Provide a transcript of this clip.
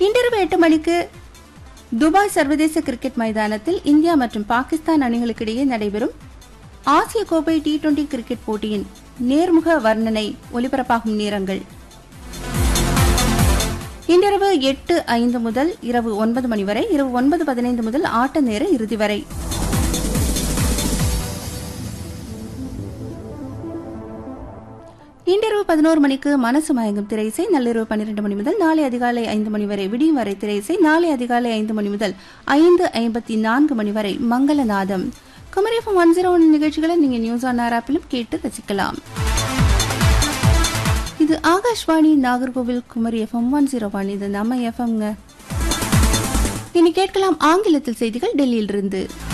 இன்றிரவு எட்டு மணிக்கு துபாய் சர்வதேச கிரிக்கெட் மைதானத்தில் இந்தியா மற்றும் பாகிஸ்தான் அணிகளுக்கிடையே நடைபெறும் ஆசிய கோப்பை டி டுவெண்டி கிரிக்கெட் போட்டியின் நேர்முக வர்ணனை ஒலிபரப்பாகும் நேரங்கள் இன்றிரவு எட்டு ஐந்து முதல் இரவு ஒன்பது மணி வரை இரவு ஒன்பது பதினைந்து முதல் ஆட்ட நேர இறுதி வரை இன்றிரவு பதினோரு மணிக்கு மனசு மயங்கும் திரைசை நள்ளிரவு பன்னிரண்டு மணி முதல் நாளை அதிகாலை ஐந்து மணி வரை விடியும் வரை திரைசை நாளை அதிகாலை ஐந்து மணி முதல் ஐந்து ஐம்பத்தி நான்கு மணி வரை மங்களநாதம் Kumari FM one zero one நிகழ்ச்சிகளை நீங்க நியூஸ் ஆன் ஆர் ஆப்பிலும் கேட்டு ரசிக்கலாம் இது Akashvani Nagercoil Kumari FM one zero one இது நம்ம எஃப்எம்ங்க இனி கேட்கலாம் ஆங்கிலத்தில் செய்திகள் டெல்லியிலிருந்து